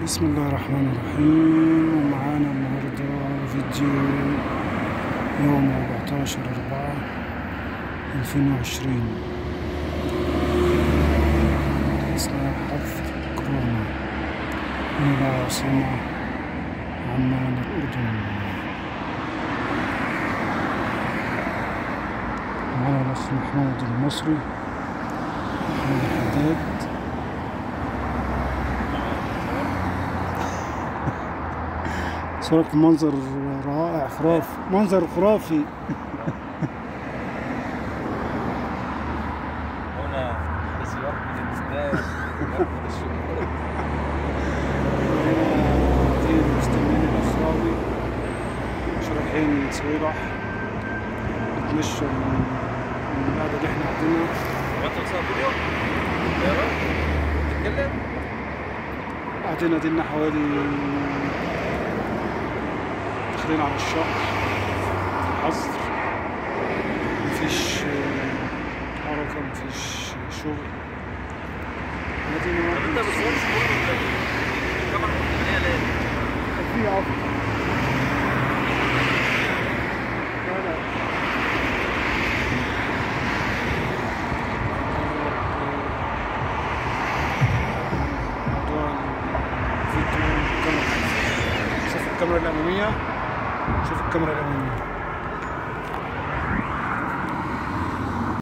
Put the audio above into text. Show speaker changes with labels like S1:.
S1: بسم الله الرحمن الرحيم ومعانا النهاردة فيديو يوم 14 أربعة 2020 إصلاح حظر كورونا من العاصمة عمان الأردن معنا الأخ محمود المصري محمود الحداد صورك منظر رائع خرافي منظر خرافي
S2: هنا مسيرة من الإسلام ومن الشهور
S1: دي المستمعين الأخراوي مش رايحين سويرح نتمشى من من القعدة اللي احنا قاعدينها
S2: وأنت تصور فيديو؟ يا رب تتكلم؟
S1: قاعدين دينا حوالي داخلين على الشهر حظر مفيش آه، حركة مفيش شغل قاعدين
S2: طب أنت بتصور شهور ولا إيه؟ الكاميرا مخليها ليه؟
S1: في أفضل لا لا موضوع الفيديو الكاميرا شوف الكاميرا الأمامية شوف الكاميرا الأمامية